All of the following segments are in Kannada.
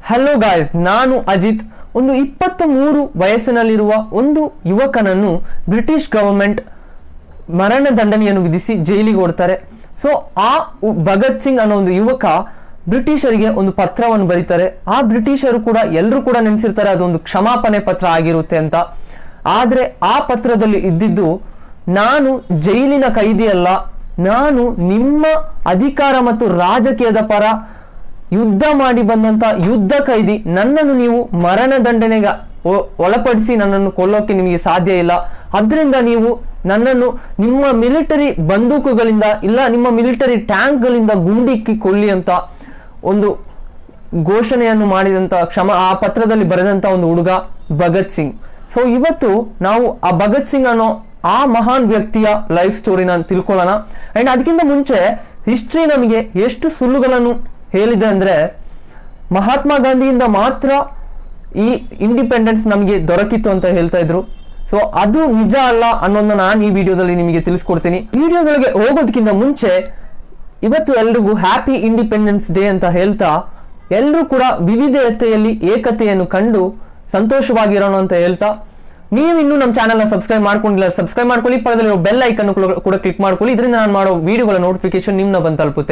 ಹಲೋ ಗಾಯ್ಸ್ ನಾನು ಅಜಿತ್ ಒಂದು ಇಪ್ಪತ್ತ ಮೂರು ವಯಸ್ಸಿನಲ್ಲಿರುವ ಒಂದು ಯುವಕನನ್ನು ಬ್ರಿಟಿಷ್ ಗವರ್ಮೆಂಟ್ ಮರಣ ದಂಡನೆಯನ್ನು ವಿಧಿಸಿ ಜೈಲಿಗೆ ಓಡ್ತಾರೆ ಸೊ ಆ ಉ- ಭಗತ್ ಸಿಂಗ್ ಅನ್ನೋ ಒಂದು ಯುವಕ ಬ್ರಿಟಿಷರಿಗೆ ಒಂದು ಪತ್ರವನ್ನು ಬರೀತಾರೆ ಆ ಬ್ರಿಟಿಷರು ಕೂಡ ಎಲ್ಲರೂ ಕೂಡ ನೆನೆಸಿರ್ತಾರೆ ಅದೊಂದು ಕ್ಷಮಾಪಣೆ ಪತ್ರ ಆಗಿರುತ್ತೆ ಅಂತ ಆದ್ರೆ ಆ ಪತ್ರದಲ್ಲಿ ಇದ್ದಿದ್ದು ನಾನು ಜೈಲಿನ ಕೈದಿ ಅಲ್ಲ ನಾನು ನಿಮ್ಮ ಅಧಿಕಾರ ಮತ್ತು ರಾಜಕೀಯದ ಪರ ಯುದ್ಧ ಮಾಡಿ ಬಂದಂತ ಯುದ್ಧ ಕೈದಿ ನನ್ನನ್ನು ನೀವು ಮರಣ ದಂಡನೆಗೆ ಒ- ಒಳಪಡಿಸಿ ನನ್ನನ್ನು ಕೊಲ್ಲೋಕೆ ನಿಮಗೆ ಸಾಧ್ಯ ಇಲ್ಲ ಅದರಿಂದ ನೀವು ನನ್ನನ್ನು ನಿಮ್ಮ ಮಿಲಿಟರಿ ಬಂದೂಕುಗಳಿಂದ ಇಲ್ಲ ನಿಮ್ಮ ಮಿಲಿಟರಿ ಟ್ಯಾಂಕ್ಗಳಿಂದ ಗುಂಡಿಕ್ಕಿ ಕೊಲ್ಲಿ ಅಂತ ಒಂದು ಘೋಷಣೆಯನ್ನು ಮಾಡಿದಂತ ಕ್ಷಮ ಆ ಪತ್ರದಲ್ಲಿ ಬರೆದಂತ ಒಂದು ಹುಡುಗ ಭಗತ್ ಸಿಂಗ್ ಸೊ ಇವತ್ತು ನಾವು ಆ ಭಗತ್ ಸಿಂಗ್ ಅನ್ನೋ ಆ ಮಹಾನ್ ವ್ಯಕ್ತಿಯ ಲೈಫ್ ಸ್ಟೋರಿನ ತಿಳ್ಕೊಳ್ಳೋಣ ಅಂಡ್ ಅದಕ್ಕಿಂತ ಮುಂಚೆ ಹಿಸ್ಟ್ರಿ ನಮಗೆ ಎಷ್ಟು ಸುಳ್ಳುಗಳನ್ನು ಹೇಳಿದೆ ಅಂದ್ರೆ ಮಹಾತ್ಮ ಗಾಂಧಿಯಿಂದ ಮಾತ್ರ ಈ ಇಂಡಿಪೆಂಡೆನ್ಸ್ ನಮಗೆ ದೊರಕಿತ್ತು ಅಂತ ಹೇಳ್ತಾ ಇದ್ರು ಸೊ ಅದು ನಿಜ ಅಲ್ಲ ಅನ್ನೋದನ್ನ ನಾನು ಈ ವಿಡಿಯೋದಲ್ಲಿ ನಿಮಗೆ ತಿಳಿಸ್ಕೊಡ್ತೀನಿ ವಿಡಿಯೋದೊಳಗೆ ಹೋಗೋದಕ್ಕಿಂತ ಮುಂಚೆ ಇವತ್ತು ಎಲ್ರಿಗೂ ಹ್ಯಾಪಿ ಇಂಡಿಪೆಂಡೆನ್ಸ್ ಡೇ ಅಂತ ಹೇಳ್ತಾ ಎಲ್ಲರೂ ಕೂಡ ವಿವಿಧತೆಯಲ್ಲಿ ಏಕತೆಯನ್ನು ಕಂಡು ಸಂತೋಷವಾಗಿರೋಣ ಅಂತ ಹೇಳ್ತಾ ನೀವು ಇನ್ನೂ ನಮ್ಮ ಚಾನಲ್ನ ಸಬ್ಸ್ಕ್ರೈಬ್ ಮಾಡ್ಕೊಂಡಿಲ್ಲ ಸಬ್ಸ್ಕ್ರೈಬ್ ಮಾಡ್ಕೊಳ್ಳಿ ಪಕ್ಕದಲ್ಲಿ ಬೆಲ್ ಐಕನ್ ಕೂಡ ಕ್ಲಿಕ್ ಮಾಡ್ಕೊಳ್ಳಿ ಇದರಿಂದ ನಾನು ಮಾಡೋ ವಿಡಿಯೋಗಳ ನೋಟಿಫಿಕೇಶನ್ ನಿಮ್ನ ಬಂದು ತಲುಪುತ್ತೆ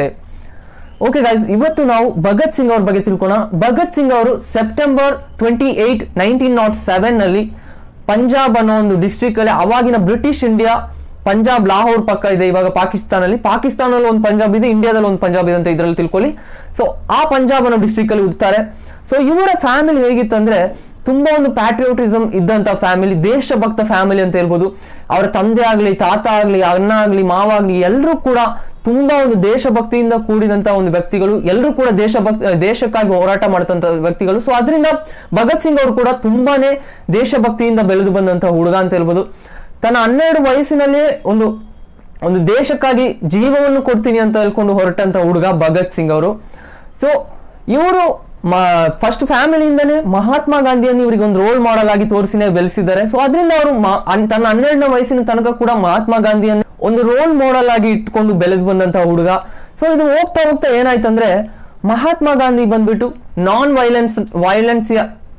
ಓಕೆ ಗೈಸ್ ಇವತ್ತು ನಾವು ಭಗತ್ ಸಿಂಗ್ ಅವ್ರ ಬಗ್ಗೆ ತಿಳ್ಕೋಣ ಭಗತ್ ಸಿಂಗ್ ಅವರು September twenty eight nineteen nought seven ನಲ್ಲಿ ಪಂಜಾಬ್ ಅನ್ನೋ ಒಂದು ಡಿಸ್ಟ್ರಿಕ್ಟ್ ಅಲ್ಲಿ ಅವಾಗಿನ ಬ್ರಿಟಿಷ್ ಇಂಡಿಯಾ ಪಂಜಾಬ್ ಲಾಹೋರ್ ಪಕ್ಕ ಇದೆ ಇವಾಗ ಪಾಕಿಸ್ತಾನಲ್ಲಿ ಪಾಕಿಸ್ತಾನಲ್ಲಿ ಒಂದು ಪಂಜಾಬ್ ಇದೆ ಇಂಡಿಯಾದಲ್ಲಿ ಒಂದು ಪಂಜಾಬ್ ಇದೆ ಅಂತ ಇದರಲ್ಲಿ ತಿಳ್ಕೊಳ್ಳಿ ಸೊ ಆ ಪಂಜಾಬ್ ಅನ್ನೋ ಡಿಸ್ಟ್ರಿಕ್ಟ್ ಅಲ್ಲಿ ಹುಡ್ತಾರೆ ಸೊ ಇವರ ಫ್ಯಾಮಿಲಿ ಹೇಗಿತ್ತಂದ್ರೆ ತುಂಬಾ ಒಂದು ಪ್ಯಾಟ್ರಿಯೋಟಿಸಮ್ ಇದ್ದಂತ ಫ್ಯಾಮಿಲಿ ದೇಶಭಕ್ತ ಫ್ಯಾಮಿಲಿ ಅಂತ ಹೇಳ್ಬೋದು ಅವರ ತಂದೆ ಆಗ್ಲಿ ತಾತ ಆಗ್ಲಿ ಅಣ್ಣ ಆಗ್ಲಿ ಮಾವ ಆಗ್ಲಿ ಎಲ್ಲರೂ ಕೂಡ ತುಂಬಾ ಒಂದು ದೇಶಭಕ್ತಿಯಿಂದ ಕೂಡಿದಂತ ಒಂದು ವ್ಯಕ್ತಿಗಳು ಎಲ್ಲರೂ ಕೂಡ ದೇಶಭಕ್ತಿ ದೇಶಕ್ಕಾಗಿ ಹೋರಾಟ ಮಾಡ್ತಂತ ವ್ಯಕ್ತಿಗಳು ಸೊ ಅದರಿಂದ ಭಗತ್ ಸಿಂಗ್ ಅವರು ಕೂಡ ತುಂಬಾನೇ ದೇಶಭಕ್ತಿಯಿಂದ ಬೆಳೆದು ಬಂದಂತ ಹುಡುಗ ಅಂತ ಹೇಳ್ಬೋದು ತನ್ನ ಹನ್ನೆರಡು ವಯಸ್ಸಿನಲ್ಲೇ ಒಂದು ಒಂದು ದೇಶಕ್ಕಾಗಿ ಜೀವವನ್ನು ಕೊಡ್ತೀನಿ ಅಂತ ಹೇಳ್ಕೊಂಡು ಹೊರಟಂತ ಹುಡುಗ ಭಗತ್ ಸಿಂಗ್ ಅವರು ಸೊ ಇವರು ಫಸ್ಟ್ ಫ್ಯಾಮಿಲಿಯಿಂದನೇ ಮಹಾತ್ಮ ಗಾಂಧಿಯನ್ನು ಇವರಿಗೆ ಒಂದು ರೋಲ್ ಮಾಡೆಲ್ ಆಗಿ ತೋರಿಸಿನೇ ಬೆಳೆಸಿದ್ದಾರೆ ಸೊ ಅದರಿಂದ ಅವರು ಮ- ಅನ್- ತನ್ನ ಹನ್ನೆರಡನೇ ವಯಸ್ಸಿನ ತನಕ ಕೂಡ ಮಹಾತ್ಮ ಗಾಂಧಿಯನ್ನು ಒಂದು ರೋಲ್ ಮಾಡೆಲ್ ಆಗಿ ಇಟ್ಕೊಂಡು ಬೆಳೆದು ಬಂದಂತ ಹುಡುಗ ಸೊ ಇದು ಹೋಗ್ತಾ ಹೋಗ್ತಾ ಏನಾಯ್ತಂದ್ರೆ ಮಹಾತ್ಮ ಗಾಂಧಿ ಬಂದ್ಬಿಟ್ಟು ನಾನ್ ವೈಲೆನ್ಸ್ ವೈಲೆನ್ಸ್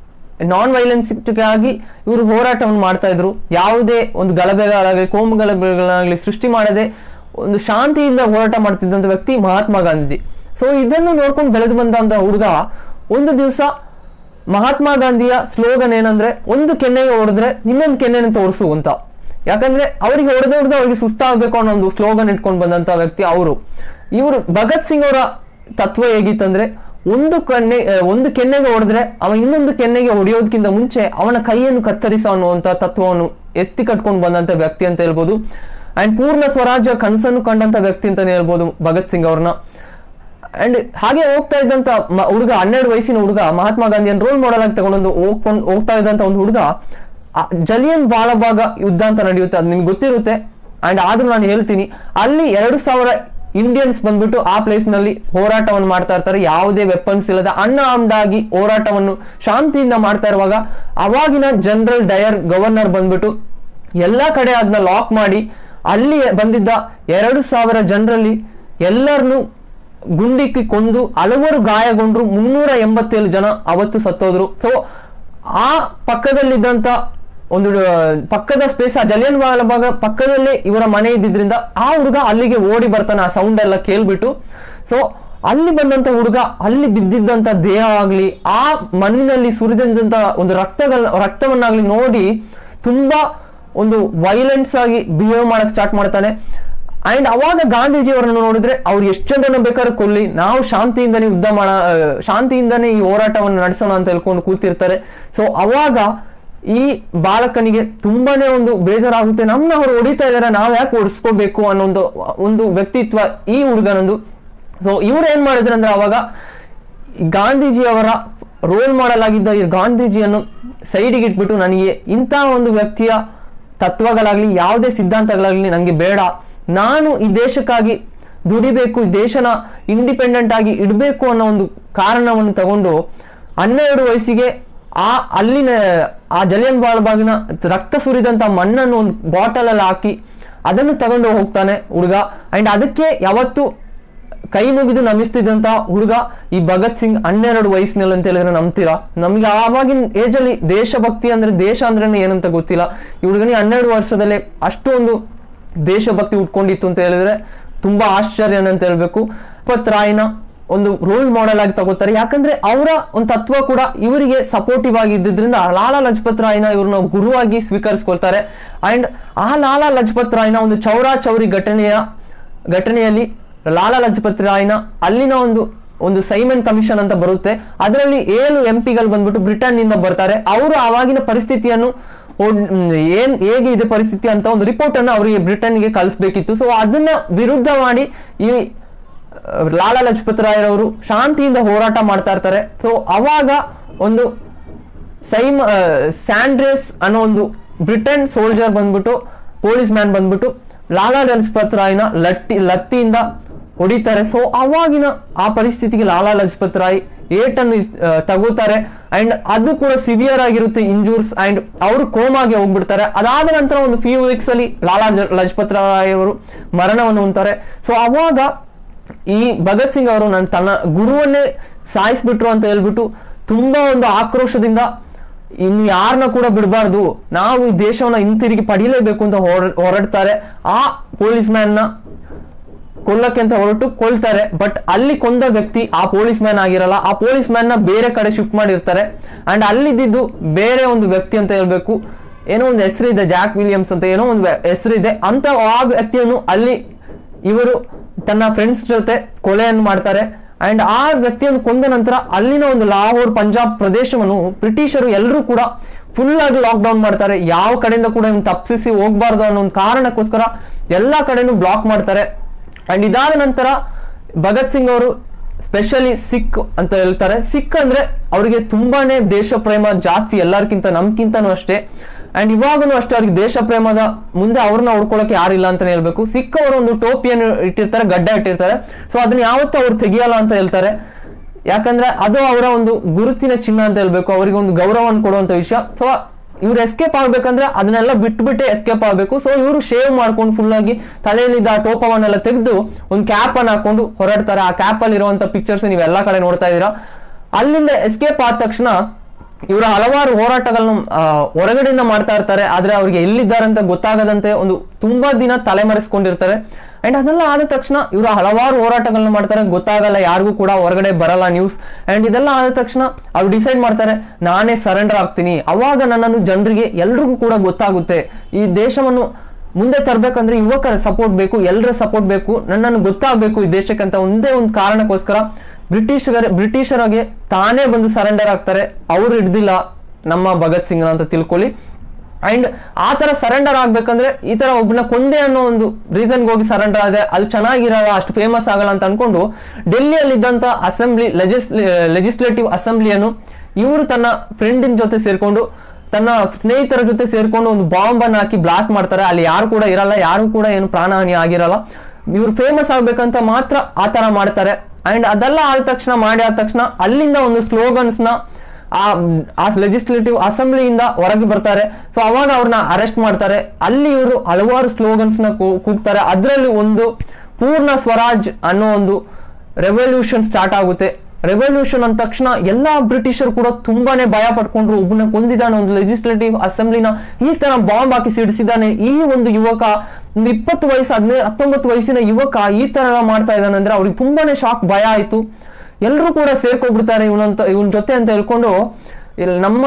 ನಾನ್ ವೈಲೆನ್ಸ್ಗಾಗಿ ಇವರು ಹೋರಾಟವನ್ನು ಮಾಡ್ತಾ ಇದ್ರು ಯಾವುದೇ ಒಂದು ಗಲಭೆಗಳಾಗಲಿ ಕೋಮು ಗಲಭೆಗಳಾಗಲಿ ಸೃಷ್ಟಿ ಮಾಡದೆ ಒಂದು ಶಾಂತಿಯಿಂದ ಹೋರಾಟ ಮಾಡ್ತಿದ್ದಂಥ ವ್ಯಕ್ತಿ ಮಹಾತ್ಮ ಗಾಂಧಿ ಸೊ ಇದನ್ನು ನೋಡ್ಕೊಂಡು ಬೆಳೆದು ಬಂದಂತ ಹುಡುಗ ಒಂದು ದಿವಸ ಮಹಾತ್ಮ ಗಾಂಧಿಯ ಸ್ಲೋಗನ್ ಏನಂದ್ರೆ ಒಂದು ಕೆನ್ನೆಗೆ ಹೊಡೆದ್ರೆ ಇನ್ನೊಂದು ಕೆನ್ನೆನ ತೋರಿಸು ಅಂತ ಯಾಕಂದ್ರೆ ಅವರಿಗೆ ಹೊಡೆದು ಹೊಡೆದು ಅವರಿಗೆ ಸುಸ್ತಾಗಬೇಕು ಅನ್ನೋ ಒಂದು ಸ್ಲೋಗನ್ ಇಟ್ಕೊಂಡು ಬಂದಂತ ವ್ಯಕ್ತಿ ಅವರು ಇವರು ಭಗತ್ ಸಿಂಗ್ ಅವರ ತತ್ವ ಹೇಗಿತ್ತಂದ್ರೆ ಒಂದು ಕಣ್ಣೆ ಆ, ಒಂದು ಕೆನ್ನೆಗೆ ಹೊಡೆದ್ರೆ ಅವ ಇನ್ನೊಂದು ಕೆನ್ನೆಗೆ ಹೊಡೆಯೋದಕ್ಕಿಂತ ಮುಂಚೆ ಅವನ ಕೈಯನ್ನು ಕತ್ತರಿಸೋ ಅನ್ನುವಂತ ತತ್ವವನ್ನು ಎತ್ತಿ ಕಟ್ಕೊಂಡು ಬಂದಂತ ವ್ಯಕ್ತಿ ಅಂತ ಹೇಳ್ಬೋದು ಅಂಡ್ ಪೂರ್ಣ ಸ್ವರಾಜ್ಯ ಕನಸನ್ನು ಕಂಡಂತ ವ್ಯಕ್ತಿ ಅಂತಾನೆ ಹೇಳ್ಬೋದು ಭಗತ್ ಸಿಂಗ್ ಅವ್ರನ್ನ ಅಂಡ್ ಹಾಗೆ ಹೋಗ್ತಾ ಇದ್ದಂತ ಮ- ಹುಡುಗ ಹನ್ನೆರಡು ವಯಸ್ಸಿನ ಹುಡುಗ ಮಹಾತ್ಮ ಗಾಂಧಿಯನ್ನು ರೋಲ್ ಮಾಡೆಲ್ ಆಗಿ ತಗೊಂಡು ಹೋಗ್ಕೊಂಡು ಹೋಗ್ತಾ ಇದ್ದಂತ ಒಂದು ಹುಡುಗ ಆ ಜಲಿಯನ್ ವಾಲಬಾಗ ಯುದ್ಧ ಅಂತ ನಡೆಯುತ್ತೆ ಅದು ನಿಮ್ಗೆ ಗೊತ್ತಿರುತ್ತೆ ಅಂಡ್ ಆದ್ರೂ ನಾನು ಹೇಳ್ತೀನಿ ಅಲ್ಲಿ ಎರಡು ಸಾವಿರ ಇಂಡಿಯನ್ಸ್ ಬಂದ್ಬಿಟ್ಟು ಆ ಪ್ಲೇಸ್ ನಲ್ಲಿ ಹೋರಾಟವನ್ನು ಮಾಡ್ತಾ ಇರ್ತಾರೆ ಯಾವುದೇ ವೆಪನ್ಸ್ ಇಲ್ಲದ ಅನ್ಆರ್ಮ್ಡ್ ಆಗಿ ಹೋರಾಟವನ್ನು ಶಾಂತಿಯಿಂದ ಮಾಡ್ತಾ ಇರುವಾಗ ಅವಾಗಿನ ಜನರಲ್ ಡಯರ್ ಗವರ್ನರ್ ಬಂದ್ಬಿಟ್ಟು ಎಲ್ಲಾ ಕಡೆ ಅದನ್ನ ಲಾಕ್ ಮಾಡಿ ಅಲ್ಲಿ ಬಂದಿದ್ದ ಎರಡು ಸಾವಿರ ಜನರಲ್ಲಿ ಎಲ್ಲರನ್ನು ಗುಂಡಿಕ್ಕಿ ಕೊಂದು ಹಲವರು ಗಾಯಗೊಂಡ್ರು ಮುನ್ನೂರ ಎಂಬತ್ತೇಳು ಜನ ಅವತ್ತು ಸತ್ತೋದ್ರು ಸೊ ಆ ಪಕ್ಕದಲ್ಲಿದ್ದಂತ ಒಂದು ಆ, ಪಕ್ಕದ ಸ್ಪೇಸ್ ಆ ಜಲಿಯನ್ ವಾಲಾಬಾಗ್ ಪಕ್ಕದಲ್ಲೇ ಇವರ ಮನೆ ಇದ್ದಿದ್ರಿಂದ ಆ ಹುಡುಗ ಅಲ್ಲಿಗೆ ಓಡಿ ಬರ್ತಾನೆ ಆ ಸೌಂಡ್ ಎಲ್ಲ ಕೇಳ್ಬಿಟ್ಟು ಸೊ ಅಲ್ಲಿ ಬಂದಂತ ಹುಡುಗ ಅಲ್ಲಿ ಬಿದ್ದಿದ್ದಂತ ದೇಹ ಆಗ್ಲಿ ಆ ಮಣ್ಣಿನಲ್ಲಿ ಸುರಿದಂತ ಒಂದು ರಕ್ತಗಳ ರಕ್ತವನ್ನಾಗ್ಲಿ ನೋಡಿ ತುಂಬಾ ಒಂದು ವೈಲೆನ್ಸ್ ಆಗಿ ಬಿಹೇವ್ ಮಾಡಕ್ ಸ್ಟಾರ್ಟ್ ಮಾಡ್ತಾನೆ ಅಂಡ್ ಅವಾಗ ಗಾಂಧೀಜಿ ಅವರನ್ನು ನೋಡಿದ್ರೆ ಅವ್ರು ಎಷ್ಟು ಜನರನ್ನ ಬೇಕಾದ್ರೂ ಕೊಲ್ಲಿ ನಾವು ಶಾಂತಿಯಿಂದನೇ ಯುದ್ಧ ಮಾಡ ಆ, ಶಾಂತಿಯಿಂದನೇ ಈ ಹೋರಾಟವನ್ನು ನಡೆಸೋಣ ಅಂತ ಹೇಳ್ಕೊಂಡು ಕೂತಿರ್ತಾರೆ ಸೊ ಅವಾಗ ಈ ಬಾಲಕನಿಗೆ ತುಂಬಾನೇ ಒಂದು ಬೇಜಾರಾಗುತ್ತೆ ನಮ್ಮನ್ನ ಅವ್ರು ಹೊಡಿತಾ ಇದಾರೆ ನಾವ್ ಯಾಕೆ ಓಡಿಸ್ಕೋಬೇಕು ಅನ್ನೋ ಒಂದು ಒಂದು ವ್ಯಕ್ತಿತ್ವ ಈ ಹುಡುಗನಂದು ಸೊ ಇವ್ರು ಏನ್ ಮಾಡಿದ್ರು ಅಂದ್ರೆ ಅವಾಗ ಗಾಂಧೀಜಿ ಅವರ ರೋಲ್ ಮಾಡೆಲ್ ಆಗಿದ್ದ ಈ ಗಾಂಧೀಜಿಯನ್ನು ಸೈಡಿಗೆ ಇಟ್ಬಿಟ್ಟು ನನಗೆ ಇಂಥ ಒಂದು ವ್ಯಕ್ತಿಯ ತತ್ವಗಳಾಗ್ಲಿ ಯಾವುದೇ ಸಿದ್ಧಾಂತಗಳಾಗ್ಲಿ ನನಗೆ ಬೇಡ ನಾನು ಈ ದೇಶಕ್ಕಾಗಿ ದುಡಿಬೇಕು ಈ ದೇಶನ ಇಂಡಿಪೆಂಡೆಂಟ್ ಆಗಿ ಇಡಬೇಕು ಅನ್ನೋ ಒಂದು ಕಾರಣವನ್ನು ತಗೊಂಡು ಹನ್ನೆರಡು ವಯಸ್ಸಿಗೆ ಆ ಅಲ್ಲಿನ ಆ ಜಲಿಯನ್ ಬಾಗಿನ ರಕ್ತ ಸುರಿದಂತ ಮಣ್ಣನ್ನು ಒಂದು ಬಾಟಲ್ ಅಲ್ಲಿ ಹಾಕಿ ಅದನ್ನು ತಗೊಂಡು ಹೋಗ್ತಾನೆ ಹುಡುಗ ಅಂಡ್ ಅದಕ್ಕೆ ಯಾವತ್ತು ಕೈ ಮುಗಿದು ನಮಿಸ್ತಿದ್ದಂತ ಹುಡುಗ ಈ ಭಗತ್ ಸಿಂಗ್ ಹನ್ನೆರಡು ವಯಸ್ಸಿನಲ್ಲಿ ಅಂತ ಹೇಳಿದ್ರೆ ನಂಬ್ತೀರಾ ನಮ್ಗೆ ಆವಾಗಿನ ಏಜ್ ಅಲ್ಲಿ ದೇಶಭಕ್ತಿ ಅಂದ್ರೆ ದೇಶ ಅಂದ್ರೆ ಏನಂತ ಗೊತ್ತಿಲ್ಲ ಈ ಹುಡುಗನಿಗೆ ಹನ್ನೆರಡು ವರ್ಷದಲ್ಲೇ ಅಷ್ಟೊಂದು ದೇಶಭಕ್ತಿ ಉಟ್ಕೊಂಡಿತ್ತು ಅಂತ ಹೇಳಿದ್ರೆ ತುಂಬಾ ಆಶ್ಚರ್ಯ ಅಂತ ಹೇಳ್ಬೇಕು ಇಪ್ಪತ್ ರಾಯ್ನ ಒಂದು ರೋಲ್ ಮಾಡೆಲ್ ಆಗಿ ತಗೋತಾರೆ ಯಾಕಂದ್ರೆ ಅವರ ಒಂದು ತತ್ವ ಕೂಡ ಇವರಿಗೆ ಸಪೋರ್ಟಿವ್ ಆಗಿ ಇದ್ದಿದ್ರಿಂದ ಲಾಲಾ ಲಜಪತ್ ರಾಯ್ನ ಇವ್ರನ್ನ ಗುರುವಾಗಿ ಸ್ವೀಕರಿಸ್ಕೊಳ್ತಾರೆ ಅಂಡ್ ಆ ಲಾಲಾ ಲಜಪತ್ ರಾಯ್ನ ಒಂದು ಚೌರಾ ಚೌರಿ ಘಟನೆಯ ಘಟನೆಯಲ್ಲಿ ಲಾಲಾ ಲಜಪತ್ ರಾಯ್ನ ಅಲ್ಲಿನ ಒಂದು ಒಂದು ಸೈಮನ್ ಕಮಿಷನ್ ಅಂತ ಬರುತ್ತೆ ಅದರಲ್ಲಿ ಏಳು ಎಂ ಪಿಗಳು ಬಂದ್ಬಿಟ್ಟು ಬ್ರಿಟನ್ ನಿಂದ ಬರ್ತಾರೆ ಅವರು ಆವಾಗಿನ ಪರಿಸ್ಥಿತಿಯನ್ನು ಓಡ್- ಮ್, ಏನ್ ಹೇಗೆ ಇದೆ ಪರಿಸ್ಥಿತಿ ಅಂತ ಒಂದು ರಿಪೋರ್ಟ್ ಅನ್ನು ಅವರಿಗೆ ಬ್ರಿಟನ್ಗೆ ಕಳಿಸ್ಬೇಕಿತ್ತು ಸೊ ಅದನ್ನ ವಿರುದ್ಧ ಮಾಡಿ ಈ ಅಹ್, ಲಾಲಾ ಲಜಪತ್ ರಾಯ್ ಅವರು ಶಾಂತಿಯಿಂದ ಹೋರಾಟ ಮಾಡ್ತಾ ಇರ್ತಾರೆ ಸೊ ಅವಾಗ ಒಂದು ಸೈಮ್ ಸ್ಯಾಂಡ್ರೇಸ್ ಅನ್ನೋ ಒಂದು ಬ್ರಿಟನ್ ಸೋಲ್ಜರ್ ಬಂದ್ಬಿಟ್ಟು ಪೊಲೀಸ್ ಮ್ಯಾನ್ ಬಂದ್ಬಿಟ್ಟು ಲಾಲಾ ಲಜಪತ್ ರಾಯ್ನ ಲಟ್ಟಿ ಲತ್ತಿಯಿಂದ ಹೊಡಿತಾರೆ ಸೊ ಅವಾಗಿನ ಆ ಪರಿಸ್ಥಿತಿಗೆ ಲಾಲಾ ಲಜಪತ್ ರಾಯ್ ಏಟನ್ನು ಆ, ತಗೋತಾರೆ ಅಂಡ್ ಅದು ಕೂಡ ಸಿವಿಯರ್ ಆಗಿರುತ್ತೆ ಇಂಜೂರ್ಸ್ ಅಂಡ್ ಅವರು ಕೋಮಾಗೆ ಹೋಗ್ಬಿಡ್ತಾರೆ ಅದಾದ ನಂತರ ಒಂದು ಫ್ಯೂ ವೀಕ್ಸ್ ಅಲ್ಲಿ ಲಾಲಾ ಜ- ಲಜಪತ್ ರಾಯ್ ಅವರು ಮರಣವನ್ನು ಹೊಂತಾರೆ ಸೊ ಅವಾಗ ಈ ಭಗತ್ ಸಿಂಗ್ ಅವರು ನನ್ನ ತನ್ನ ಗುರುವನ್ನೇ ಸಾಯಿಸ್ಬಿಟ್ರು ಅಂತ ಹೇಳ್ಬಿಟ್ಟು ತುಂಬಾ ಒಂದು ಆಕ್ರೋಶದಿಂದ ಇನ್ನು ಯಾರನ್ನ ಕೂಡ ಬಿಡಬಾರ್ದು ನಾವು ಈ ದೇಶವನ್ನ ಹಿಂತಿರುಗಿ ಪಡೀಲೇಬೇಕು ಅಂತ ಹೊರ- ಹೊರಡ್ತಾರೆ ಆ ಪೊಲೀಸ್ ಮ್ಯಾನ್ ನ ಕೊಲ್ಲಕ್ಕೆ ಅಂತ ಹೊರಟು ಕೊಲ್ತಾರೆ ಬಟ್ ಅಲ್ಲಿ ಕೊಂದ ವ್ಯಕ್ತಿ ಆ ಪೊಲೀಸ್ ಮ್ಯಾನ್ ಆಗಿರಲ್ಲ ಆ ಪೊಲೀಸ್ ಮ್ಯಾನ್ ನ ಬೇರೆ ಕಡೆ ಶಿಫ್ಟ್ ಮಾಡಿರ್ತಾರೆ ಅಂಡ್ ಅಲ್ಲಿದ್ದು ಬೇರೆ ಒಂದು ವ್ಯಕ್ತಿ ಅಂತ ಹೇಳ್ಬೇಕು ಏನೋ ಒಂದು ಹೆಸರಿದೆ ಜಾಕ್ ವಿಲಿಯಮ್ಸ್ ಅಂತ ಏನೋ ಒಂದು ಹೆಸರಿದೆ ಅಂತ ಆ ವ್ಯಕ್ತಿಯನ್ನು ಅಲ್ಲಿ ಇವರು ತನ್ನ ಫ್ರೆಂಡ್ಸ್ ಜೊತೆ ಕೊಲೆಯನ್ನು ಮಾಡ್ತಾರೆ ಅಂಡ್ ಆ ವ್ಯಕ್ತಿಯನ್ನು ಕೊಂದ ನಂತರ ಅಲ್ಲಿನ ಒಂದು ಲಾಹೋರ್ ಪಂಜಾಬ್ ಪ್ರದೇಶವನ್ನು ಬ್ರಿಟಿಷರು ಎಲ್ಲರೂ ಕೂಡ ಫುಲ್ ಆಗಿ ಲಾಕ್ ಡೌನ್ ಮಾಡ್ತಾರೆ ಯಾವ ಕಡೆಯಿಂದ ಕೂಡ ಇವ್ನು ತಪ್ಪಿಸಿ ಹೋಗ್ಬಾರ್ದು ಅನ್ನೋ ಒಂದು ಕಾರಣಕ್ಕೋಸ್ಕರ ಎಲ್ಲಾ ಕಡೆನೂ ಬ್ಲಾಕ್ ಮಾಡ್ತಾರೆ ಅಂಡ್ ಇದಾದ ನಂತರ ಭಗತ್ ಸಿಂಗ್ ಅವರು ಸ್ಪೆಷಲಿ ಸಿಖ್ ಅಂತ ಹೇಳ್ತಾರೆ ಸಿಖ್ ಅಂದ್ರೆ ಅವರಿಗೆ ತುಂಬಾನೇ ದೇಶ ಪ್ರೇಮ ಜಾಸ್ತಿ ಎಲ್ಲರಿಗಿಂತ ನಮ್ಗಿಂತನೂ ಅಷ್ಟೇ ಅಂಡ್ ಇವಾಗನು ಅಷ್ಟೇ ಅವ್ರಿಗೆ ದೇಶ ಪ್ರೇಮದ ಮುಂದೆ ಅವ್ರನ್ನ ಹೊಡ್ಕೊಳಕ್ಕೆ ಯಾರಿಲ್ಲ ಅಂತಾನೆ ಹೇಳ್ಬೇಕು ಸಿಖ್ ಅವರು ಒಂದು ಟೋಪಿಯನ್ನು ಇಟ್ಟಿರ್ತಾರೆ ಗಡ್ಡ ಇಟ್ಟಿರ್ತಾರೆ ಸೊ ಅದನ್ನ ಯಾವತ್ತೂ ಅವ್ರು ತೆಗಿಯಲ್ಲ ಅಂತ ಹೇಳ್ತಾರೆ ಯಾಕಂದ್ರೆ ಅದು ಅವರ ಒಂದು ಗುರುತಿನ ಚಿಹ್ನ ಅಂತ ಹೇಳ್ಬೇಕು ಅವರಿಗೆ ಒಂದು ಗೌರವವನ್ನು ಕೊಡುವಂತ ವಿಷಯ ಸೊ ಇವ್ರು ಎಸ್ಕೇಪ್ ಆಗ್ಬೇಕಂದ್ರೆ ಅದನ್ನೆಲ್ಲ ಬಿಟ್ಬಿಟ್ಟೆ ಎಸ್ಕೇಪ್ ಆಗ್ಬೇಕು ಸೊ ಇವರು ಶೇವ್ ಮಾಡ್ಕೊಂಡು ಫುಲ್ ಆಗಿ ತಲೆಯಲ್ಲಿದ್ದ ಆ ಟೋಪವನ್ನೆಲ್ಲ ತೆಗೆದು ಒಂದು ಕ್ಯಾಪ್ ಅನ್ನು ಹಾಕೊಂಡು ಹೊರಡ್ತಾರೆ ಆ ಕ್ಯಾಪ್ ಅಲ್ಲಿ ಇರುವಂತ ಪಿಕ್ಚರ್ಸ್ ನೀವು ಎಲ್ಲಾ ಕಡೆ ನೋಡ್ತಾ ಇದ್ದೀರಾ ಅಲ್ಲಿಂದ ಎಸ್ಕೇಪ್ ಆದ ತಕ್ಷಣ ಇವರ ಹಲವಾರು ಹೋರಾಟಗಳನ್ನು ಆ, ಹೊರಗಡೆಯಿಂದ ಮಾಡ್ತಾ ಇರ್ತಾರೆ ಆದ್ರೆ ಅವ್ರಿಗೆ ಎಲ್ಲಿದ್ದಾರೆ ಅಂತ ಗೊತ್ತಾಗದಂತೆ ಒಂದು ತುಂಬಾ ದಿನ ತಲೆಮರೆಸ್ಕೊಂಡಿರ್ತಾರೆ ಅಂಡ್ ಅದೆಲ್ಲ ಆದ ತಕ್ಷಣ ಇವರು ಹಲವಾರು ಹೋರಾಟಗಳನ್ನ ಮಾಡ್ತಾರೆ ಗೊತ್ತಾಗಲ್ಲ ಯಾರಿಗೂ ಕೂಡ ಹೊರಗಡೆ ಬರಲ್ಲ ನ್ಯೂಸ್ ಅಂಡ್ ಇದೆಲ್ಲ ಆದ ತಕ್ಷಣ ಅವ್ರು ಡಿಸೈಡ್ ಮಾಡ್ತಾರೆ ನಾನೇ ಸರೆಂಡರ್ ಆಗ್ತೀನಿ ಅವಾಗ ನನ್ನನ್ನು ಜನರಿಗೆ ಎಲ್ರಿಗೂ ಕೂಡ ಗೊತ್ತಾಗುತ್ತೆ ಈ ದೇಶವನ್ನು ಮುಂದೆ ತರಬೇಕಂದ್ರೆ ಯುವಕರ ಸಪೋರ್ಟ್ ಬೇಕು ಎಲ್ಲರ ಸಪೋರ್ಟ್ ಬೇಕು ನನ್ನನ್ನು ಗೊತ್ತಾಗಬೇಕು ಈ ದೇಶಕ್ಕೆ ಅಂತ ಒಂದೇ ಒಂದು ಕಾರಣಕ್ಕೋಸ್ಕರ ಬ್ರಿಟಿಷರ ಬ್ರಿಟಿಷರಿಗೆ ತಾನೇ ಬಂದು ಸರೆಂಡರ್ ಆಗ್ತಾರೆ ಅವ್ರು ಹಿಡ್ದಿಲ್ಲ ನಮ್ಮ ಭಗತ್ ಸಿಂಗ್ ಅಂತ ತಿಳ್ಕೊಳ್ಳಿ ಅಂಡ್ ಆ ತರ ಸರೆಂಡರ್ ಆಗ್ಬೇಕಂದ್ರೆ ಈ ತರ ಒಬ್ಬನ ಕೊಂದೆ ಅನ್ನೋ ಒಂದು ರೀಸನ್ಗೆ ಹೋಗಿ ಸರೆಂಡರ್ ಆದ್ರೆ ಅದು ಚೆನ್ನಾಗಿರಲ್ಲ ಅಷ್ಟು ಫೇಮಸ್ ಆಗಲ್ಲ ಅಂತ ಅನ್ಕೊಂಡು ಡೆಲ್ಲಿಯಲ್ಲಿದ್ದಂತ ಅಸೆಂಬ್ಲಿ ಲೆಜಿಸ್ಲೇಟಿವ್ ಅಸೆಂಬ್ಲಿಯನ್ನು ಇವರು ತನ್ನ ಫ್ರೆಂಡಿನ ಜೊತೆ ಸೇರ್ಕೊಂಡು ತನ್ನ ಸ್ನೇಹಿತರ ಜೊತೆ ಸೇರ್ಕೊಂಡು ಒಂದು ಬಾಂಬ್ ಅನ್ನು ಹಾಕಿ ಬ್ಲಾಸ್ಟ್ ಮಾಡ್ತಾರೆ ಅಲ್ಲಿ ಯಾರು ಕೂಡ ಇರಲ್ಲ ಯಾರು ಕೂಡ ಏನು ಪ್ರಾಣಹಾನಿ ಆಗಿರಲ್ಲ ಇವ್ರು ಫೇಮಸ್ ಆಗ್ಬೇಕಂತ ಮಾತ್ರ ಆ ತರ ಮಾಡ್ತಾರೆ ಅಂಡ್ ಅದೆಲ್ಲ ಆದ ತಕ್ಷಣ ಮಾಡಿ ಆದ ತಕ್ಷಣ ಅಲ್ಲಿಂದ ಒಂದು ಸ್ಲೋಗನ್ಸ್ ನ ಆ ಆ ಲೆಜಿಸ್ಲೇಟಿವ್ ಅಸೆಂಬ್ಲಿಯಿಂದ ಹೊರಗೆ ಬರ್ತಾರೆ ಸೊ ಅವಾಗ ಅವ್ರನ್ನ ಅರೆಸ್ಟ್ ಮಾಡ್ತಾರೆ ಅಲ್ಲಿ ಇವರು ಹಲವಾರು ಸ್ಲೋಗನ್ಸ್ ನ ಕೂ- ಕೂಗ್ತಾರೆ ಅದರಲ್ಲಿ ಒಂದು ಪೂರ್ಣ ಸ್ವರಾಜ್ ಅನ್ನೋ ಒಂದು ರೆವಲ್ಯೂಷನ್ ಸ್ಟಾರ್ಟ್ ಆಗುತ್ತೆ ರೆವಲ್ಯೂಷನ್ ಅಂದ ತಕ್ಷಣ ಎಲ್ಲಾ ಬ್ರಿಟಿಷರು ಕೂಡ ತುಂಬಾನೇ ಭಯ ಪಟ್ಕೊಂಡ್ರು ಒಬ್ಬನ ಕೊಂದಿದ್ದಾನೆ ಒಂದು ಲೆಜಿಸ್ಲೇಟಿವ್ ಅಸೆಂಬ್ಲಿನ ಈ ತರ ಬಾಂಬ್ ಹಾಕಿ ಸಿಡಿಸಿದ್ದಾನೆ ಈ ಒಂದು ಯುವಕ ಒಂದು ಇಪ್ಪತ್ತು ವಯಸ್ಸು ಹದಿನೈದು ಹತ್ತೊಂಬತ್ತು ವಯಸ್ಸಿನ ಯುವಕ ಈ ತರ ಎಲ್ಲ ಮಾಡ್ತಾ ಇದ್ದಾನೆ ಅಂದ್ರೆ ಅವ್ರಿಗೆ ತುಂಬಾನೇ ಶಾಕ್ ಭಯ ಆಯ್ತು ಎಲ್ಲರೂ ಕೂಡ ಸೇರ್ಕೊಬಿಡ್ತಾರೆ ಇವನಂತ ಇವನ್ ಜೊತೆ ಅಂತ ಹೇಳ್ಕೊಂಡು ಇಲ್ಲಿ ನಮ್ಮ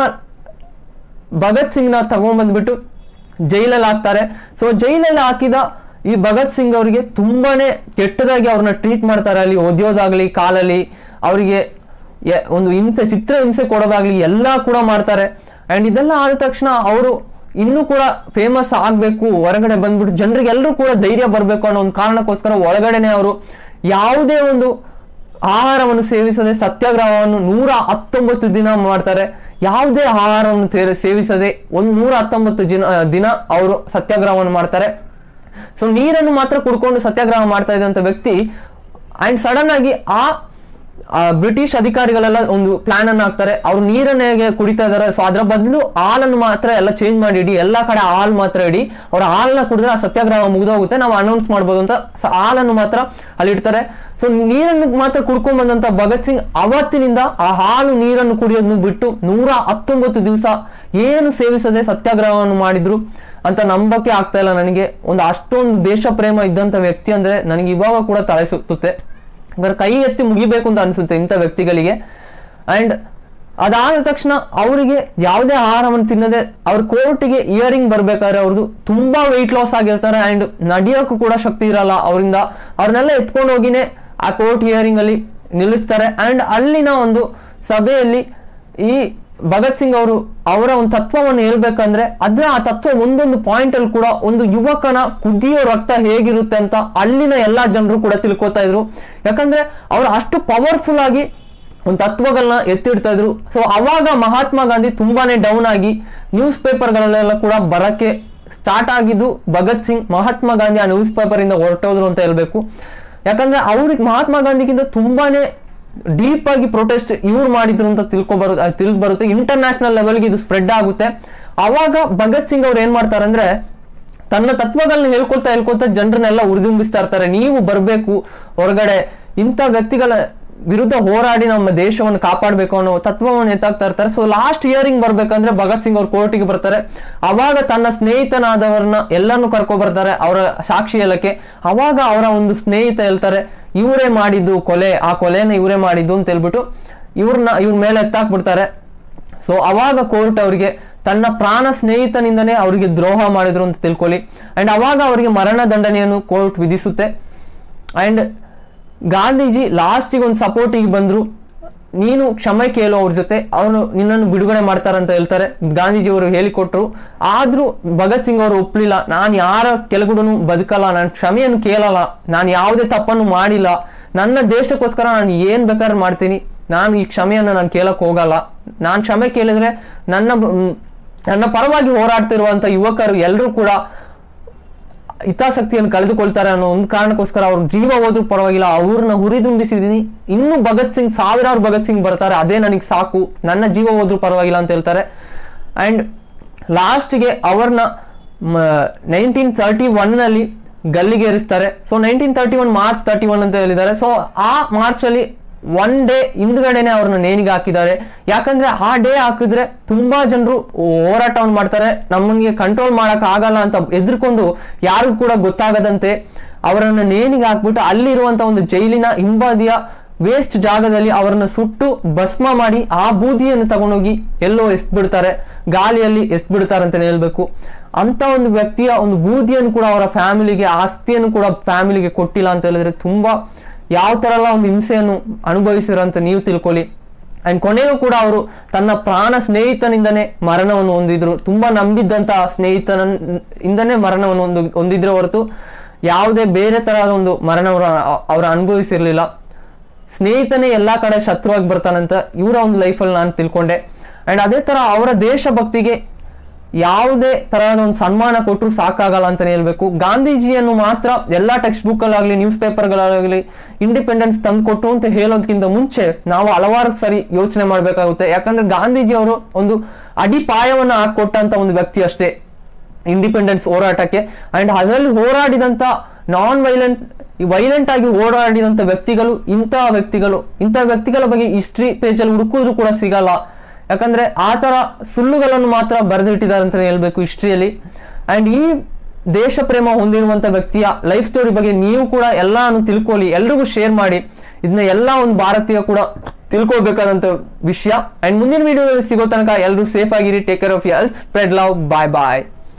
ಭಗತ್ ಸಿಂಗ್ನ ತಗೊಂಡ್ಬಂದ್ಬಿಟ್ಟು ಜೈಲಲ್ಲಿ ಹಾಕ್ತಾರೆ ಸೊ ಜೈಲಲ್ಲಿ ಹಾಕಿದ ಈ ಭಗತ್ ಸಿಂಗ್ ಅವರಿಗೆ ತುಂಬಾನೇ ಕೆಟ್ಟದಾಗಿ ಅವ್ರನ್ನ ಟ್ರೀಟ್ ಮಾಡ್ತಾರೆ ಅಲ್ಲಿ ಒದ್ಯೋದಾಗ್ಲಿ ಕಾಲಲ್ಲಿ ಅವರಿಗೆ ಒಂದು ಹಿಂಸೆ ಚಿತ್ರ ಹಿಂಸೆ ಕೊಡೋದಾಗ್ಲಿ ಎಲ್ಲ ಕೂಡ ಮಾಡ್ತಾರೆ ಅಂಡ್ ಇದೆಲ್ಲ ಆದ ತಕ್ಷಣ ಅವರು ಇನ್ನೂ ಕೂಡ ಫೇಮಸ್ ಆಗ್ಬೇಕು ಹೊರಗಡೆ ಬಂದ್ಬಿಟ್ಟು ಜನರಿಗೆಲ್ಲರೂ ಕೂಡ ಧೈರ್ಯ ಬರಬೇಕು ಅನ್ನೋ ಒಂದು ಕಾರಣಕ್ಕೋಸ್ಕರ ಒಳಗಡೆನೆ ಅವರು ಯಾವುದೇ ಒಂದು ಆಹಾರವನ್ನು ಸೇವಿಸದೆ ಸತ್ಯಾಗ್ರಹವನ್ನು ನೂರ ಹತ್ತೊಂಬತ್ತು ದಿನ ಮಾಡ್ತಾರೆ ಯಾವುದೇ ಆಹಾರವನ್ನು ತೇ- ಸೇವಿಸದೆ ಒಂದು ನೂರ ಹತ್ತೊಂಬತ್ತು ದಿನ ದಿನ ಅವರು ಸತ್ಯಾಗ್ರಹವನ್ನು ಮಾಡ್ತಾರೆ ಸೊ ನೀರನ್ನು ಮಾತ್ರ ಕುಡ್ಕೊಂಡು ಸತ್ಯಾಗ್ರಹ ಮಾಡ್ತಾ ಇದ್ದಂತ ವ್ಯಕ್ತಿ ಅಂಡ್ ಸಡನ್ ಆಗಿ ಆ ಆ ಬ್ರಿಟಿಷ್ ಅಧಿಕಾರಿಗಳೆಲ್ಲ ಒಂದು ಪ್ಲಾನ್ ಅನ್ನ ಹಾಕ್ತಾರೆ ಅವ್ರು ನೀರನ್ನ ಹೇಗೆ ಕುಡಿತಾ ಇದಾರೆ ಸೊ ಅದ್ರ ಬದಲು ಹಾಲನ್ನು ಮಾತ್ರ ಎಲ್ಲ ಚೇಂಜ್ ಮಾಡಿ ಇಡಿ ಎಲ್ಲಾ ಕಡೆ ಹಾಲ್ ಮಾತ್ರ ಇಡಿ ಅವ್ರ ಹಾಲನ್ನ ಕುಡಿದ್ರೆ ಆ ಸತ್ಯಾಗ್ರಹ ಮುಗಿದೋಗುತ್ತೆ ನಾವು ಅನೌನ್ಸ್ ಮಾಡ್ಬೋದು ಅಂತ ಸ- ಹಾಲನ್ನು ಮಾತ್ರ ಅಲ್ಲಿ ಇಡ್ತಾರೆ ಸೊ ನೀರನ್ನು ಮಾತ್ರ ಕುಡ್ಕೊಂಡ್ ಬಂದಂತ ಭಗತ್ ಸಿಂಗ್ ಅವತ್ತಿನಿಂದ ಆ ಹಾಲು ನೀರನ್ನು ಕುಡಿಯೋದನ್ನು ಬಿಟ್ಟು ನೂರ ಹತ್ತೊಂಬತ್ತು ದಿವಸ ಏನು ಸೇವಿಸದೆ ಸತ್ಯಾಗ್ರಹವನ್ನು ಮಾಡಿದ್ರು ಅಂತ ನಂಬಕ್ಕೆ ಆಗ್ತಾ ಇಲ್ಲ ನನಗೆ ಒಂದು ಅಷ್ಟೊಂದು ದೇಶ ಪ್ರೇಮ ಇದ್ದಂತ ವ್ಯಕ್ತಿ ಅಂದ್ರೆ ನನಗೆ ಇವಾಗ ಕೂಡ ತಲೆ ಸುತ್ತುತ್ತೆ ಅಂದ್ರೆ ಕೈ ಎತ್ತಿ ಮುಗಿಬೇಕು ಅಂತ ಅನಿಸುತ್ತೆ ಇಂಥ ವ್ಯಕ್ತಿಗಳಿಗೆ ಅಂಡ್ ಅದಾದ ತಕ್ಷಣ ಅವರಿಗೆ ಯಾವುದೇ ಆಹಾರವನ್ನು ತಿನ್ನದೆ ಅವ್ರ ಕೋರ್ಟಿಗೆ ಇಯರಿಂಗ್ ಬರ್ಬೇಕಾದ್ರೆ ಅವ್ರದ್ದು ತುಂಬಾ ವೆಯ್ಟ್ ಲಾಸ್ ಆಗಿರ್ತಾರೆ ಅಂಡ್ ನಡೆಯೋಕ್ಕೂ ಕೂಡ ಶಕ್ತಿ ಇರಲ್ಲ ಅವರಿಂದ ಅವ್ರನ್ನೆಲ್ಲ ಎತ್ಕೊಂಡು ಹೋಗಿನೇ ಆ ಕೋರ್ಟ್ ಹಿಯರಿಂಗ್ ಅಲ್ಲಿ ನಿಲ್ಲಿಸ್ತಾರೆ ಅಂಡ್ ಅಲ್ಲಿನ ಒಂದು ಸಭೆಯಲ್ಲಿ ಈ ಭಗತ್ ಸಿಂಗ್ ಅವರು ಅವರ ಒಂದು ತತ್ವವನ್ನು ಹೇಳ್ಬೇಕಂದ್ರೆ ಅದ್ರ ಆ ತತ್ವ ಒಂದೊಂದು ಪಾಯಿಂಟ್ ಅಲ್ಲಿ ಕೂಡ ಒಂದು ಯುವಕನ ಕುದಿಯೋ ರಕ್ತ ಹೇಗಿರುತ್ತೆ ಅಂತ ಅಲ್ಲಿನ ಎಲ್ಲಾ ಜನರು ಕೂಡ ತಿಳ್ಕೊತಾ ಇದ್ರು ಯಾಕಂದ್ರೆ ಅವ್ರು ಅಷ್ಟು ಪವರ್ಫುಲ್ ಆಗಿ ಒಂದು ತತ್ವಗಳನ್ನ ಎತ್ತಿಡ್ತಾ ಇದ್ರು ಸೊ ಅವಾಗ ಮಹಾತ್ಮ ಗಾಂಧಿ ತುಂಬಾನೇ ಡೌನ್ ಆಗಿ ನ್ಯೂಸ್ ಪೇಪರ್ಗಳಲ್ಲೆಲ್ಲ ಕೂಡ ಬರಕ್ಕೆ ಸ್ಟಾರ್ಟ್ ಆಗಿದ್ದು ಭಗತ್ ಸಿಂಗ್ ಮಹಾತ್ಮ ಗಾಂಧಿ ಆ ನ್ಯೂಸ್ ಪೇಪರ್ ಇಂದ ಹೊರಟೋದ್ರು ಅಂತ ಹೇಳ್ಬೇಕು ಯಾಕಂದ್ರೆ ಅವ್ರಿಗೆ ಮಹಾತ್ಮ ಗಾಂಧಿಗಿಂತ ತುಂಬಾನೇ ಡೀಪ್ ಆಗಿ ಪ್ರೊಟೆಸ್ಟ್ ಇವ್ರು ಮಾಡಿದ್ರು ಅಂತ ತಿಳ್ಕೊ ಬರು ತಿಳಿದು ಬರುತ್ತೆ ಇಂಟರ್ನ್ಯಾಷನಲ್ ಲೆವೆಲ್ಗೆ ಇದು ಸ್ಪ್ರೆಡ್ ಆಗುತ್ತೆ ಅವಾಗ ಭಗತ್ ಸಿಂಗ್ ಅವ್ರು ಏನ್ ಮಾಡ್ತಾರೆ ಅಂದ್ರೆ ತನ್ನ ತತ್ವಗಳನ್ನ ಹೇಳ್ಕೊಳ್ತಾ ಹೇಳ್ಕೊಳ್ತಾ ಜನರನ್ನೆಲ್ಲ ಉರಿದುಂಬಿಸ್ತಾ ಇರ್ತಾರೆ ನೀವು ಬರಬೇಕು ಹೊರಗಡೆ ಇಂಥ ವ್ಯಕ್ತಿಗಳ ವಿರುದ್ಧ ಹೋರಾಡಿ ನಮ್ಮ ದೇಶವನ್ನು ಕಾಪಾಡಬೇಕು ಅನ್ನೋ ತತ್ವವನ್ನು ಎತ್ತಾಗ್ತಾ ಇರ್ತಾರೆ ಸೊ ಲಾಸ್ಟ್ ಇಯರಿಂಗ್ ಬರ್ಬೇಕಂದ್ರೆ ಭಗತ್ ಸಿಂಗ್ ಅವ್ರು ಕೋರ್ಟಿಗೆ ಬರ್ತಾರೆ ಅವಾಗ ತನ್ನ ಸ್ನೇಹಿತನಾದವರನ್ನ ಎಲ್ಲಾನು ಕರ್ಕೊ ಬರ್ತಾರೆ ಅವರ ಸಾಕ್ಷಿ ಹೇಳಕ್ಕೆ ಅವಾಗ ಅವರ ಒಂದು ಸ್ನೇಹಿತ ಹೇಳ್ತಾರೆ ಇವರೇ ಮಾಡಿದ್ದು ಕೊಲೆ ಆ ಕೊಲೆನ ಇವರೇ ಮಾಡಿದ್ದು ಅಂತ ಹೇಳ್ಬಿಟ್ಟು ಇವ್ರನ್ನ ಇವ್ರ ಮೇಲೆ ಎತ್ತಾಕ್ಬಿಡ್ತಾರೆ ಸೊ ಅವಾಗ ಕೋರ್ಟ್ ಅವರಿಗೆ ತನ್ನ ಪ್ರಾಣ ಸ್ನೇಹಿತನಿಂದನೇ ಅವರಿಗೆ ದ್ರೋಹ ಮಾಡಿದ್ರು ಅಂತ ತಿಳ್ಕೊಳ್ಳಿ ಅಂಡ್ ಅವಾಗ ಅವರಿಗೆ ಮರಣ ದಂಡನೆಯನ್ನು ಕೋರ್ಟ್ ವಿಧಿಸುತ್ತೆ ಅಂಡ್ ಗಾಂಧೀಜಿ ಲಾಸ್ಟಿಗೆ ಒಂದು ಸಪೋರ್ಟಿಗೆ ಬಂದ್ರು ನೀನು ಕ್ಷಮೆ ಕೇಳು ಅವ್ರ ಜೊತೆ ಅವನು ನಿನ್ನನ್ನು ಬಿಡುಗಡೆ ಮಾಡ್ತಾರಂತ ಹೇಳ್ತಾರೆ ಗಾಂಧೀಜಿ ಅವರು ಹೇಳಿಕೊಟ್ರು ಆದ್ರೂ ಭಗತ್ ಸಿಂಗ್ ಅವರು ಒಪ್ಲಿಲ್ಲ ನಾನು ಯಾರ ಕೆಳಗೂಡನು ಬದುಕಲ್ಲ ನಾನು ಕ್ಷಮೆಯನ್ನು ಕೇಳಲ್ಲ ನಾನು ಯಾವುದೇ ತಪ್ಪನ್ನು ಮಾಡಿಲ್ಲ ನನ್ನ ದೇಶಕ್ಕೋಸ್ಕರ ನಾನು ಏನ್ ಬೇಕಾದ್ರೆ ಮಾಡ್ತೀನಿ ನಾನು ಈ ಕ್ಷಮೆಯನ್ನು ನಾನು ಕೇಳಕ್ ಹೋಗಲ್ಲ ನಾನು ಕ್ಷಮೆ ಕೇಳಿದ್ರೆ ನನ್ನ ಬ- ಮ್, ನನ್ನ ಪರವಾಗಿ ಹೋರಾಡ್ತಿರುವಂತ ಯುವಕರು ಎಲ್ಲರೂ ಕೂಡ ಹಿತಾಸಕ್ತಿಯನ್ನು ಕಳೆದುಕೊಳ್ತಾರೆ ಅನ್ನೋ ಒಂದು ಕಾರಣಕ್ಕೋಸ್ಕರ ಅವ್ರ ಜೀವ ಹೋದ್ರೂ ಪರವಾಗಿಲ್ಲ ಅವ್ರನ್ನ ಹುರಿದುಂಬಿಸಿದೀನಿ ಇನ್ನು ಭಗತ್ ಸಿಂಗ್ ಸಾವಿರಾರು ಭಗತ್ ಸಿಂಗ್ ಬರ್ತಾರೆ ಅದೇ ನನಗೆ ಸಾಕು ನನ್ನ ಜೀವ ಹೋದ್ರೂ ಪರವಾಗಿಲ್ಲ ಅಂತ ಹೇಳ್ತಾರೆ ಅಂಡ್ ಲಾಸ್ಟ್ಗೆ ಅವ್ರನ್ನ ನೈನ್ಟೀನ್ ತರ್ಟಿ ಒನ್ನಲ್ಲಿ ಗಲ್ಲಿಗೇರಿಸ್ತಾರೆ so nineteen thirty one March thirty one ಅಂತ ಹೇಳಿದ್ದಾರೆ ಸೊ ಆ ಮಾರ್ಚ್ ಅಲ್ಲಿ ಒನ್ ಡೇ ಹಿಂದ್ಗಡೆನೆ ಅವ್ರನ್ನ ನೇಣಿಗೆ ಹಾಕಿದ್ದಾರೆ ಯಾಕಂದ್ರೆ ಆ ಡೇ ಹಾಕಿದ್ರೆ ತುಂಬಾ ಜನರು ಹೋರಾಟವನ್ನು ಮಾಡ್ತಾರೆ ನಮಗೆ ಕಂಟ್ರೋಲ್ ಮಾಡಕ್ ಆಗಲ್ಲ ಅಂತ ಎದ್ರುಕೊಂಡು ಯಾರಿಗೂ ಕೂಡ ಗೊತ್ತಾಗದಂತೆ ಅವರನ್ನ ನೇಣಿಗೆ ಹಾಕ್ಬಿಟ್ಟು ಅಲ್ಲಿರುವಂತ ಒಂದು ಜೈಲಿನ ಹಿಂಬದಿಯ ವೇಸ್ಟ್ ಜಾಗದಲ್ಲಿ ಅವರನ್ನ ಸುಟ್ಟು ಭಸ್ಮ ಮಾಡಿ ಆ ಬೂದಿಯನ್ನು ತಗೊಂಡೋಗಿ ಎಲ್ಲೋ ಎಸ್ಬಿಡ್ತಾರೆ ಗಾಳಿಯಲ್ಲಿ ಎಸ್ಬಿಡ್ತಾರೆ ಅಂತಾನೆ ಹೇಳ್ಬೇಕು ಅಂತ ಒಂದು ವ್ಯಕ್ತಿಯ ಒಂದು ಬೂದಿಯನ್ನು ಕೂಡ ಅವರ ಫ್ಯಾಮಿಲಿಗೆ ಆಸ್ತಿಯನ್ನು ಕೂಡ ಫ್ಯಾಮಿಲಿಗೆ ಕೊಟ್ಟಿಲ್ಲ ಅಂತ ಹೇಳಿದ್ರೆ ತುಂಬಾ ಯಾವ ತರ ಎಲ್ಲ ಒಂದು ಹಿಂಸೆಯನ್ನು ಅನುಭವಿಸಿರಂತ ನೀವು ತಿಳ್ಕೊಳ್ಳಿ ಅಂಡ್ ಕೊನೆಗೂ ಕೂಡ ಅವರು ತನ್ನ ಪ್ರಾಣ ಸ್ನೇಹಿತನಿಂದನೇ ಮರಣವನ್ನು ಹೊಂದಿದ್ರು ತುಂಬಾ ನಂಬಿದ್ದಂತ ಸ್ನೇಹಿತನ ಇಂದನೇ ಮರಣವನ್ನು ಒಂದು ಹೊಂದಿದ್ರೆ ಹೊರತು ಯಾವುದೇ ಬೇರೆ ತರಹದ ಒಂದು ಮರಣವನ್ನು ಅವರು ಅನುಭವಿಸಿರ್ಲಿಲ್ಲ ಸ್ನೇಹಿತನೇ ಎಲ್ಲಾ ಕಡೆ ಶತ್ರುವಾಗಿ ಬರ್ತಾನಂತ ಇವರ ಒಂದು ಲೈಫಲ್ಲಿ ನಾನು ತಿಳ್ಕೊಂಡೆ ಅಂಡ್ ಅದೇ ತರ ಅವರ ದೇಶಭಕ್ತಿಗೆ ಯಾವುದೇ ತರಹದ ಒಂದು ಸನ್ಮಾನ ಕೊಟ್ಟರು ಸಾಕಾಗಲ್ಲ ಅಂತಾನೆ ಹೇಳ್ಬೇಕು ಗಾಂಧೀಜಿಯನ್ನು ಮಾತ್ರ ಎಲ್ಲಾ ಟೆಕ್ಸ್ಟ್ ಬುಕ್ ಅಲ್ಲಾಗ್ಲಿ ನ್ಯೂಸ್ ಪೇಪರ್ಗಳಾಗಲಿ ಇಂಡಿಪೆಂಡೆನ್ಸ್ ತಂದು ಕೊಟ್ಟು ಅಂತ ಹೇಳೋದಕ್ಕಿಂತ ಮುಂಚೆ ನಾವು ಹಲವಾರು ಸರಿ ಯೋಚನೆ ಮಾಡಬೇಕಾಗುತ್ತೆ ಯಾಕಂದ್ರೆ ಗಾಂಧೀಜಿ ಅವರು ಒಂದು ಅಡಿಪಾಯವನ್ನ ಹಾಕೊಟ್ಟಂತ ಒಂದು ವ್ಯಕ್ತಿ ಅಷ್ಟೇ ಇಂಡಿಪೆಂಡೆನ್ಸ್ ಹೋರಾಟಕ್ಕೆ ಅಂಡ್ ಅದರಲ್ಲಿ ಹೋರಾಡಿದಂತ ನಾನ್ ವೈಲೆಂಟ್ ವೈಲೆಂಟ್ ಆಗಿ ಹೋರಾಡಿದಂತ ವ್ಯಕ್ತಿಗಳು ಇಂತಹ ವ್ಯಕ್ತಿಗಳು ಇಂತಹ ವ್ಯಕ್ತಿಗಳ ಬಗ್ಗೆ ಹಿಸ್ಟ್ರಿ ಪೇಜಲ್ಲಿ ಹುಡುಕಿದ್ರು ಕೂಡ ಸಿಗಲ್ಲ ಯಾಕಂದ್ರೆ ಆ ತರ ಸುಳ್ಳುಗಳನ್ನು ಮಾತ್ರ ಬರೆದಿಟ್ಟಿದ್ದಾರೆ ಅಂತ ಹೇಳ್ಬೇಕು ಹಿಸ್ಟ್ರಿಯಲ್ಲಿ ಅಂಡ್ ಈ ದೇಶ ಪ್ರೇಮ ಹೊಂದಿರುವಂತ ವ್ಯಕ್ತಿಯ ಲೈಫ್ ಸ್ಟೋರಿ ಬಗ್ಗೆ ನೀವು ಕೂಡ ಎಲ್ಲಾನು ತಿಳ್ಕೊಳ್ಳಿ ಎಲ್ರಿಗೂ ಶೇರ್ ಮಾಡಿ ಇದನ್ನ ಎಲ್ಲ ಒಂದು ಭಾರತೀಯ ಕೂಡ ತಿಳ್ಕೊಳ್ಬೇಕಾದಂತ ವಿಷಯ ಅಂಡ್ ಮುಂದಿನ ವಿಡಿಯೋದಲ್ಲಿ ಸಿಗೋ ತನಕ ಎಲ್ಲರೂ ಸೇಫ್ ಆಗಿರಿ ಟೇಕ್ ಕೇರ್ ಆಫ್ ಯಲ್ ಸ್ಪ್ರೆಡ್ ಲವ್ ಬಾಯ್ ಬಾಯ್